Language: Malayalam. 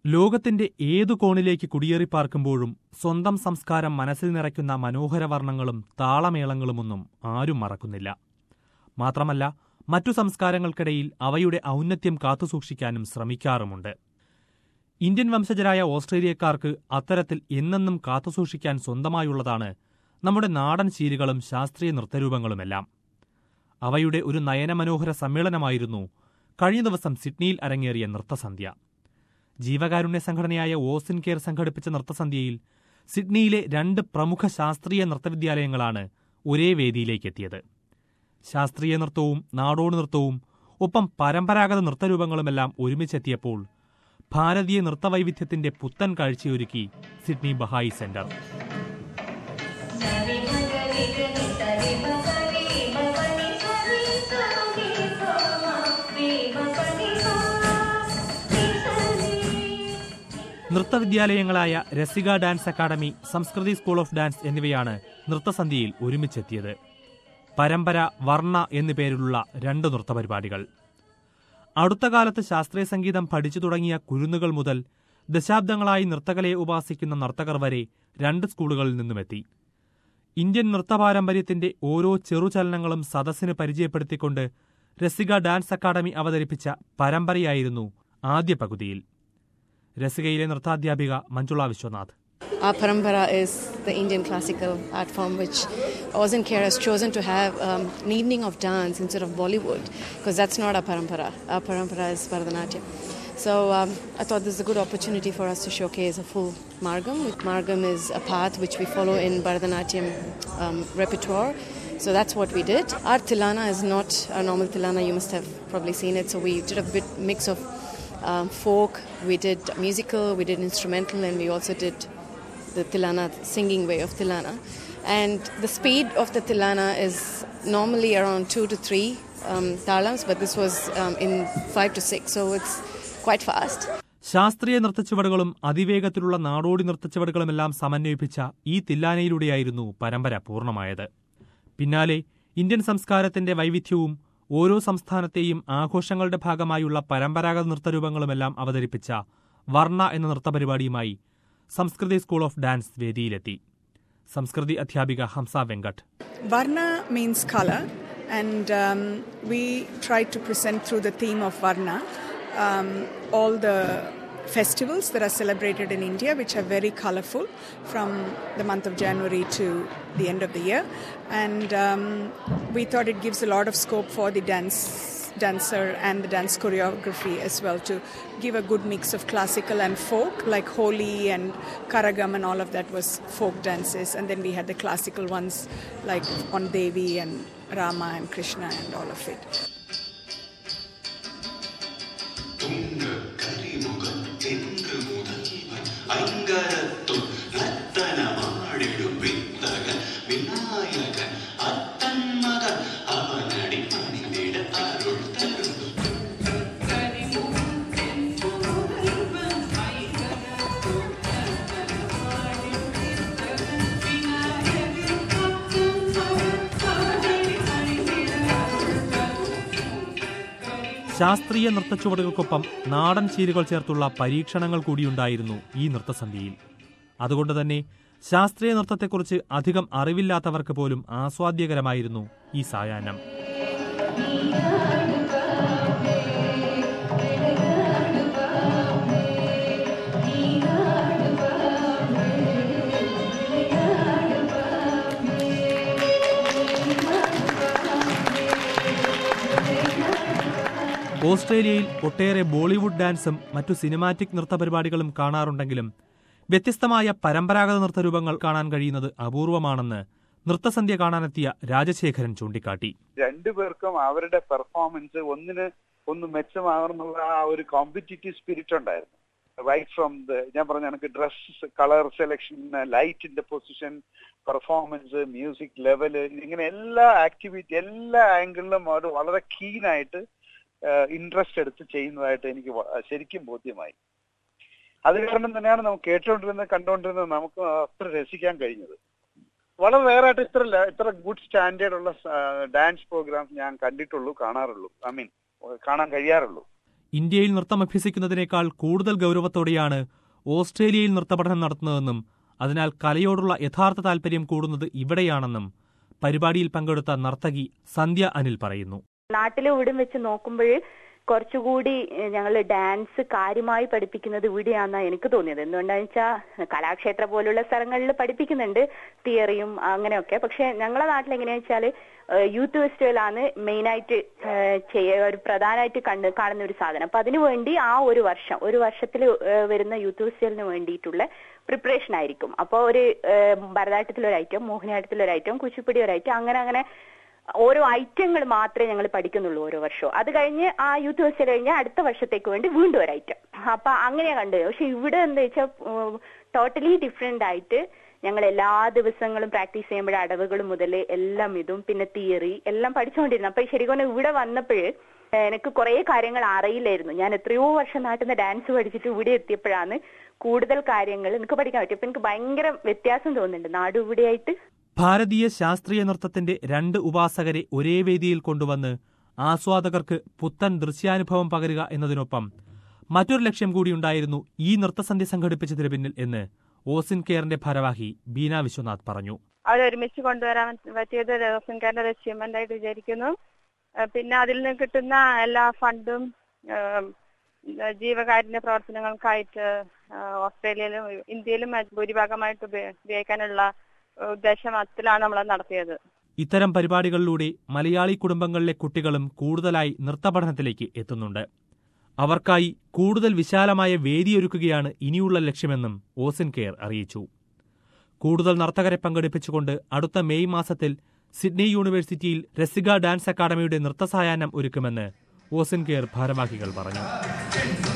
ലോകത്തിന്റെ ഏതു കോണിലേക്ക് കുടിയേറിപ്പാർക്കുമ്പോഴും സ്വന്തം സംസ്കാരം മനസ്സിൽ നിറയ്ക്കുന്ന മനോഹര വർണ്ണങ്ങളും താളമേളങ്ങളുമൊന്നും ആരും മറക്കുന്നില്ല മാത്രമല്ല മറ്റു സംസ്കാരങ്ങൾക്കിടയിൽ അവയുടെ ഔന്നത്യം കാത്തുസൂക്ഷിക്കാനും ശ്രമിക്കാറുമുണ്ട് ഇന്ത്യൻ വംശജരായ ഓസ്ട്രേലിയക്കാർക്ക് അത്തരത്തിൽ എന്നെന്നും കാത്തുസൂക്ഷിക്കാൻ സ്വന്തമായുള്ളതാണ് നമ്മുടെ നാടൻ ശീലുകളും ശാസ്ത്രീയ നൃത്തരൂപങ്ങളുമെല്ലാം അവയുടെ ഒരു നയനമനോഹര സമ്മേളനമായിരുന്നു കഴിഞ്ഞ ദിവസം സിഡ്നിയിൽ അരങ്ങേറിയ നൃത്തസന്ധ്യ ജീവകാരുണ്യ സംഘടനയായ ഓസിൻ കെയർ സംഘടിപ്പിച്ച നൃത്തസന്ധ്യയിൽ സിഡ്നിയിലെ രണ്ട് പ്രമുഖ ശാസ്ത്രീയ നൃത്തവിദ്യാലയങ്ങളാണ് ഒരേ വേദിയിലേക്കെത്തിയത് ശാസ്ത്രീയ നൃത്തവും നാടോടി നൃത്തവും ഒപ്പം പരമ്പരാഗത നൃത്തരൂപങ്ങളുമെല്ലാം ഒരുമിച്ചെത്തിയപ്പോൾ ഭാരതീയ നൃത്തവൈവിധ്യത്തിന്റെ പുത്തൻ കാഴ്ചയൊരുക്കി സിഡ്നി ബഹായി സെന്റർ നൃത്തവിദ്യാലയങ്ങളായ Rasika dance academy Samskriti school of dance എന്നിവയാണ് നൃത്തസന്ധ്യയിൽ ഒരുമിച്ചെത്തിയത് പരമ്പര വർണ്ണ എന്നു പേരിലുള്ള രണ്ട് നൃത്തപരിപാടികൾ അടുത്ത കാലത്ത് ശാസ്ത്രീയ സംഗീതം പഠിച്ചു തുടങ്ങിയ കുരുന്നുകൾ മുതൽ ദശാബ്ദങ്ങളായി നൃത്തകലയെ ഉപാസിക്കുന്ന നർത്തകർ വരെ രണ്ട് സ്കൂളുകളിൽ നിന്നുമെത്തി ഇന്ത്യൻ നൃത്തപാരമ്പര്യത്തിന്റെ ഓരോ ചെറുചലനങ്ങളും സദസ്സിന് പരിചയപ്പെടുത്തിക്കൊണ്ട് രസിക ഡാൻസ് അക്കാദമി അവതരിപ്പിച്ച പരമ്പരയായിരുന്നു ആദ്യ പകുതിയിൽ രസികയിലെ നൃത്താധ്യാപിക Manjula Vishwanath Our parampara is the Indian classical art form which Ozen Care has chosen to have um, an evening of dance instead of Bollywood because that's not our parampara. Our parampara is Bharatanatyam. So um, I thought this is a good opportunity for us to showcase a full Margam. Margam is a path which we follow in Bharatanatyam um, repertoire. So that's what we did. Our Tilana is not our normal Tilana. You must have probably seen it. So we did a bit mix of um, folk, we did musical, we did instrumental, and we also did the Tilana singing way of Tilana. And the speed of the Tilana is normally around two to three um, talams, but this was um, in five to six, so it's quite fast. ശാസ്ത്രീയ നൃത്തച്ചുവടുകളും അതിവേഗത്തിലുള്ള നാടോടി നൃത്തച്ചുവടുകളുമെല്ലാം സമന്വയിപ്പിച്ച ഈ തില്ലാനയിലൂടെയായിരുന്നു പരമ്പര പൂർണ്ണമായത് പിന്നാലെ ഇന്ത്യൻ സംസ്കാരത്തിന്റെ വൈവിധ്യവും ഓരോ സംസ്ഥാനത്തെയും ആഘോഷങ്ങളുടെ ഭാഗമായുള്ള പരമ്പരാഗത നൃത്തരൂപങ്ങളുമെല്ലാം അവതരിപ്പിച്ച വർണ്ണ എന്ന നൃത്തപരിപാടിയുമായി സംസ്കൃതി സ്കൂൾ ഓഫ് ഡാൻസ് വേദിയിലെത്തി സംസ്കൃതി അധ്യാപിക Hamsa Venkat Varna means color, and um, we try to present through the theme of Varna um, all the festivals that are celebrated in India, which are very colorful from the month of January to the end of the year. And um, we thought it gives a lot of scope for the dance dancer and the dance choreography as well to give a good mix of classical and folk like Holi and Karagam and all of that was folk dances and then we had the classical ones like on Devi and Rama and Krishna and all of it. തുങ്ക കരിമുഖം തെങ്ക് മുതൽവൻ അങ്കരത്തും നർത്തനമാടിടും വിത്തകൻ Vinayakan അത്തൻ മകൻ അവനടി പണിതിട അരുൾ തരും ശാസ്ത്രീയ നൃത്തച്ചുവടുകൾക്കൊപ്പം നാടൻ ശീലുകൾ ചേർത്തുള്ള പരീക്ഷണങ്ങൾ കൂടിയുണ്ടായിരുന്നു ഈ നൃത്തസന്ധ്യയിൽ അതുകൊണ്ട് തന്നെ ശാസ്ത്രീയ നൃത്തത്തെക്കുറിച്ച് അധികം അറിവില്ലാത്തവർക്ക് പോലും ആസ്വാദ്യകരമായിരുന്നു ഈ സായാഹ്നം ഓസ്ട്രേലിയയിൽ ഒട്ടേറെ ബോളിവുഡ് ഡാൻസും മറ്റു സിനിമാറ്റിക് നൃത്തപരിപാടികളും കാണാറുണ്ടെങ്കിലും വ്യത്യസ്തമായ പരമ്പരാഗത നൃത്തരൂപങ്ങൾ കാണാൻ കഴിയുന്നത് അപൂർവമാണെന്ന് നൃത്തസന്ധ്യ കാണാനെത്തിയ രാജശേഖരൻ ചൂണ്ടിക്കാട്ടി രണ്ടുപേർക്കും അവരുടെ പെർഫോമൻസ് ഒന്നിന് ഒന്ന് മെച്ചമാകണമെന്നുള്ള ആ ഒരു കോമ്പറ്റീറ്റീവ് സ്പിരിറ്റ് ഉണ്ടായിരുന്നു റൈറ്റ് ഫ്രം ദ ഞാൻ പറഞ്ഞ എനിക്ക് ഡ്രസ് കളർ സെലക്ഷൻ ലൈറ്റിന്റെ പൊസിഷൻ പെർഫോമൻസ് മ്യൂസിക് ലെവല് ഇങ്ങനെ എല്ലാ ആക്ടിവിറ്റി എല്ലാ ആംഗിളിലും അവർ വളരെ കീനായിട്ട് ഇൻട്രസ്റ്റ് എടുത്ത് ചെയ്യുന്നതായിട്ട് എനിക്ക് വ- ശരിക്കും ബോധ്യമായി അത് കാരണം തന്നെയാണ് നമുക്ക് കേട്ടുകൊണ്ടിരുന്നത് കണ്ടുകൊണ്ടിരുന്നത് നമുക്ക് അത്ര രസിക്കാൻ കഴിഞ്ഞത് വളരെ rare ആയിട്ട് ഇത്ര ല- ഇത്ര ഗുഡ് സ്റ്റാൻഡേർഡ് ഉള്ള ഡാൻസ് പ്രോഗ്രാംസ് ഞാൻ കണ്ടിട്ടുള്ളൂ കാണാറുള്ളൂ ഐ മീൻ കാണാൻ കഴിയാറുള്ളൂ ഇന്ത്യയിൽ നൃത്തം അഭ്യസിക്കുന്നതിനേക്കാൾ കൂടുതൽ ഗൗരവത്തോടെയാണ് ഓസ്ട്രേലിയയിൽ നൃത്തപഠനം നടത്തുന്നതെന്നും അതിനാൽ കലയോടുള്ള യഥാർത്ഥ താൽപര്യം കൂടുന്നത് ഇവിടെയാണെന്നും പരിപാടിയിൽ പങ്കെടുത്ത നർത്തകി സന്ധ്യ അനിൽ പറയുന്നു നാട്ടിലെ ഇവിടം വെച്ച് നോക്കുമ്പോൾ കുറച്ചുകൂടി ഞങ്ങൾ ഡാൻസ് കാര്യമായി പഠിപ്പിക്കുന്നത് ഇവിടെയാണെന്നാണ് എനിക്ക് തോന്നിയത് എന്തുകൊണ്ടാന്ന് വെച്ചാൽ കലാക്ഷേത്ര പോലുള്ള സ്ഥലങ്ങളിൽ പഠിപ്പിക്കുന്നുണ്ട് തിയറിയും അങ്ങനെയൊക്കെ പക്ഷെ ഞങ്ങളെ നാട്ടിൽ എങ്ങനെയാ വെച്ചാൽ യൂത്ത് ഫെസ്റ്റിവലാണ് മെയിനായിട്ട് ചെയ്യുക ഒരു പ്രധാനമായിട്ട് കണ്ട് കാണുന്ന ഒരു സാധനം അപ്പൊ അതിനു വേണ്ടി ആ ഒരു വർഷം ഒരു വർഷത്തിൽ വരുന്ന യൂത്ത് ഫെസ്റ്റിവലിന് വേണ്ടിയിട്ടുള്ള പ്രിപ്പറേഷൻ ആയിരിക്കും അപ്പോൾ ഒരു ഭരതനാട്യത്തിൽ ഒരു ഐറ്റം മോഹിനിയാട്ടത്തിൽ ഒരു ഐറ്റം കുച്ചിപ്പുടി ഒരു ഐറ്റം അങ്ങനെ അങ്ങനെ ഓരോ ഐറ്റങ്ങൾ മാത്രമേ ഞങ്ങൾ പഠിക്കുന്നുള്ളൂ ഓരോ വർഷവും അത് കഴിഞ്ഞ് ആ യൂത്ത് ഫെസ്റ്റിവൽ കഴിഞ്ഞ് അടുത്ത വർഷത്തേക്ക് വേണ്ടി വീണ്ടും ഒരു ഐറ്റം അപ്പൊ അങ്ങനെയാ കണ്ടത് പക്ഷെ ഇവിടെ എന്താ വെച്ചാൽ ടോട്ടലി ഡിഫറെന്റ് ആയിട്ട് ഞങ്ങൾ എല്ലാ ദിവസങ്ങളും പ്രാക്ടീസ് ചെയ്യുമ്പോൾ അടവുകൾ മുതൽ എല്ലാം ഇതും പിന്നെ തിയറി എല്ലാം പഠിച്ചുകൊണ്ടിരുന്നു അപ്പൊ ശരിക്കും ഇവിടെ വന്നപ്പോഴ് എനിക്ക് കുറെ കാര്യങ്ങൾ അറിയില്ലായിരുന്നു ഞാൻ എത്രയോ വർഷം നാട്ടിൽ നിന്ന് ഡാൻസ് പഠിച്ചിട്ട് ഇവിടെ എത്തിയപ്പോഴാണ് കൂടുതൽ കാര്യങ്ങൾ എനിക്ക് പഠിക്കാൻ പറ്റും അപ്പൊ എനിക്ക് ഭയങ്കര വ്യത്യാസം തോന്നുന്നുണ്ട് നാടും ഇവിടെയായിട്ട് ഭാരതീയ ശാസ്ത്രീയ നൃത്തത്തിന്റെ രണ്ട് ഉപാസകരെ ഒരേ വേദിയിൽ കൊണ്ടുവന്ന് ആസ്വാദകർക്ക് പുത്തൻ ദൃശ്യാനുഭവം പകരുക എന്നതിനൊപ്പം മറ്റൊരു ലക്ഷ്യം കൂടിയുണ്ടായിരുന്നു ഈ നൃത്തസന്ധ്യ സംഘടിപ്പിച്ചതിന് പിന്നിൽ എന്ന് ഓസിൻ കെയറിന്റെ ഭാരവാഹി ബീന വിശ്വനാഥ് പറഞ്ഞു അവരൊരുമിച്ച് കൊണ്ടുവരാൻ പറ്റിയത് ഓസിൻ കെയറിന്റെ അച്ചീവ്മെന്റ് ആയിട്ട് വിചാരിക്കുന്നു പിന്നെ അതിൽ നിന്ന് കിട്ടുന്ന എല്ലാ ഫണ്ടും ജീവകാരുണ്യ പ്രവർത്തനങ്ങൾക്കായിട്ട് ഓസ്ട്രേലിയയിലും ഇന്ത്യയിലും ഭൂരിഭാഗമായിട്ട് ഉപയോഗിക്കാനുള്ള ഉദ്ദേശത്തിലാണ് നമ്മൾ നടത്തിയത് ഇത്തരം പരിപാടികളിലൂടെ മലയാളി കുടുംബങ്ങളിലെ കുട്ടികളും കൂടുതലായി നൃത്തപഠനത്തിലേക്ക് എത്തുന്നുണ്ട് അവർക്കായി കൂടുതൽ വിശാലമായ വേദിയൊരുക്കുകയാണ് ഇനിയുള്ള ലക്ഷ്യമെന്നും ഓസിൻ കെയർ അറിയിച്ചു കൂടുതൽ നർത്തകരെ പങ്കെടുപ്പിച്ചുകൊണ്ട് അടുത്ത മെയ് മാസത്തിൽ സിഡ്നി യൂണിവേഴ്സിറ്റിയിൽ രസിക ഡാൻസ് അക്കാദമിയുടെ നൃത്തസായാഹ്നം ഒരുക്കുമെന്ന് ഓസിൻ കെയർ ഭാരവാഹികൾ പറഞ്ഞു